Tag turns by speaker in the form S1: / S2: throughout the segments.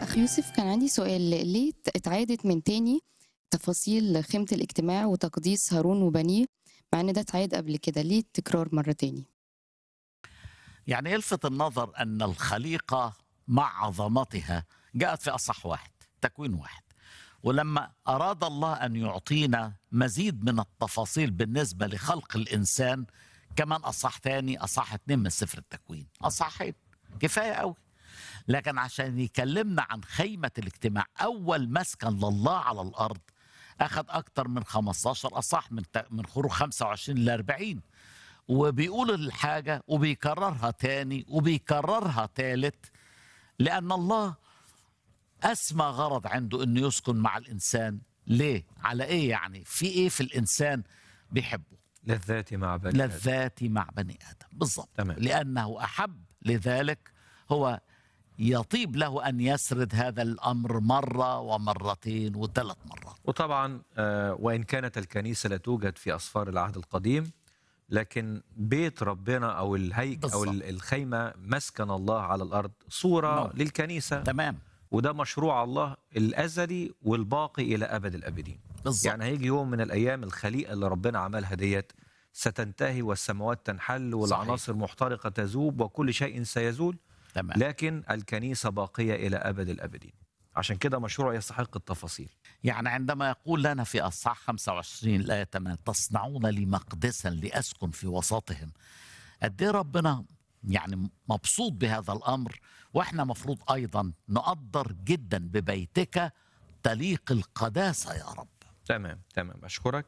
S1: أخ يوسف كان عندي سؤال ليه ات- اتعادت من تاني تفاصيل خيمة الاجتماع وتقديس هارون وبنيه مع إن ده اتعاد قبل كده ليه التكرار مرة تاني؟
S2: يعني يلفت النظر أن الخليقة مع عظمتها جاءت في أصح واحد تكوين واحد ولما أراد الله أن يعطينا مزيد من التفاصيل بالنسبة لخلق الإنسان كمان أصح ثاني أصح اتنين من سفر التكوين أصحين كفاية قوي لكن عشان يكلمنا عن خيمة الاجتماع أول مسكن لله على الأرض أخذ أكتر من 15 أصح من ت- من خروج 25 ل 40 وبيقول الحاجة وبيكررها تاني وبيكررها تالت لأن الله أسمى غرض عنده أنه يسكن مع الإنسان ليه؟ على إيه يعني؟ في إيه في الإنسان بيحبه؟
S3: لذاتي مع بني آدم.
S2: لذاتي مع بني آدم بالضبط
S3: تمام.
S2: لأنه أحب لذلك هو يطيب له أن يسرد هذا الأمر مرة ومرتين وثلاث مرات
S3: وطبعا آه، وإن كانت الكنيسة لا توجد في أسفار العهد القديم لكن بيت ربنا أو الهيك أو
S2: بالظبط.
S3: ال- الخيمة مسكن الله على الأرض صورة
S2: نعم.
S3: للكنيسة
S2: تمام
S3: وده مشروع الله الأزلي والباقي إلى أبد الأبدين
S2: بالضبط
S3: يعني هيجي يوم من الأيام الخليقة اللي ربنا عملها ديت ستنتهي والسماوات تنحل والعناصر محترقة تذوب وكل شيء سيزول
S2: تمام
S3: لكن الكنيسة باقية إلى أبد الأبدين عشان كده مشروع يستحق التفاصيل
S2: يعني عندما يقول لنا في أصحاح 25 الآية 8 تصنعون لي مقدسا لأسكن في وسطهم قد إيه ربنا يعني مبسوط بهذا الأمر وإحنا مفروض أيضا نقدر جدا ببيتك تليق القداسة يا رب
S3: تمام تمام أشكرك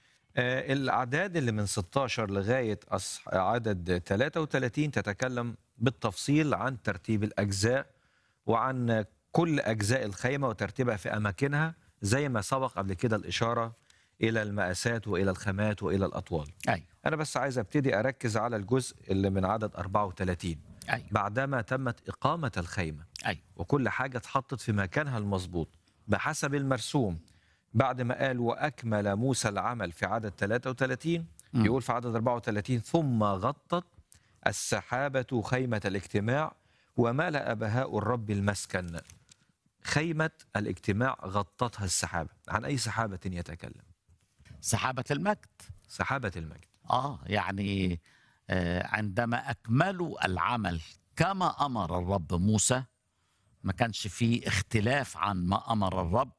S3: آه الأعداد اللي من 16 لغاية أصح... عدد 33 تتكلم بالتفصيل عن ترتيب الأجزاء وعن كل أجزاء الخيمة وترتيبها في أماكنها زي ما سبق قبل كده الإشارة إلى المقاسات وإلى الخامات وإلى الأطوال
S2: أيوة
S3: أنا بس عايز أبتدي أركز على الجزء اللي من عدد 34
S2: أيوة
S3: بعدما تمت إقامة الخيمة
S2: أيوة
S3: وكل حاجة اتحطت في مكانها المظبوط بحسب المرسوم بعد ما قال وأكمل موسى العمل في عدد 33
S2: مم.
S3: يقول في عدد 34 ثم غطت السحابة خيمة الاجتماع وملأ بهاء الرب المسكن خيمة الاجتماع غطتها السحابة عن أي سحابة يتكلم
S2: سحابة المجد
S3: سحابة المجد
S2: آه يعني آه عندما أكملوا العمل كما أمر الرب موسى ما كانش فيه اختلاف عن ما أمر الرب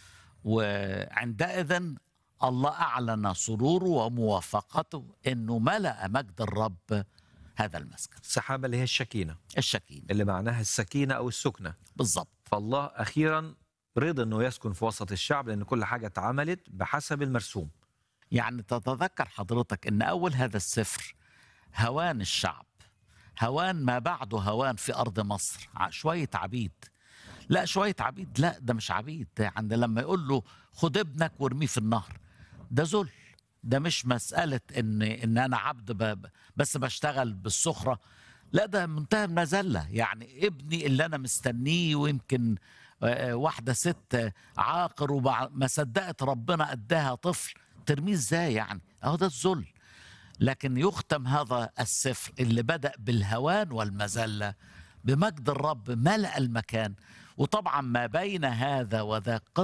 S2: وعندئذ الله أعلن سروره وموافقته أنه ملأ مجد الرب هذا المسكن
S3: السحابة اللي هي الشكينة
S2: الشكيم
S3: اللي معناها السكينة أو السكنة
S2: بالضبط
S3: فالله أخيرا رضى أنه يسكن في وسط الشعب لأن كل حاجة اتعملت بحسب المرسوم
S2: يعني تتذكر حضرتك أن أول هذا السفر هوان الشعب هوان ما بعده هوان في أرض مصر ع- شوية عبيد لا شوية عبيد لا ده مش عبيد ده عند لما يقول له خد ابنك وارميه في النهر ده ذل ده مش مسألة إن إن أنا عبد ب- ب- بس بشتغل بالسخرة لا ده منتهى المذلة يعني ابني اللي أنا مستنيه ويمكن آه، آه، واحدة ست عاقر وما صدقت ربنا أداها طفل ترميه ازاي يعني أهو ده الذل لكن يختم هذا السفر اللي بدأ بالهوان والمذلة بمجد الرب ملأ المكان وطبعا ما بين هذا وذاك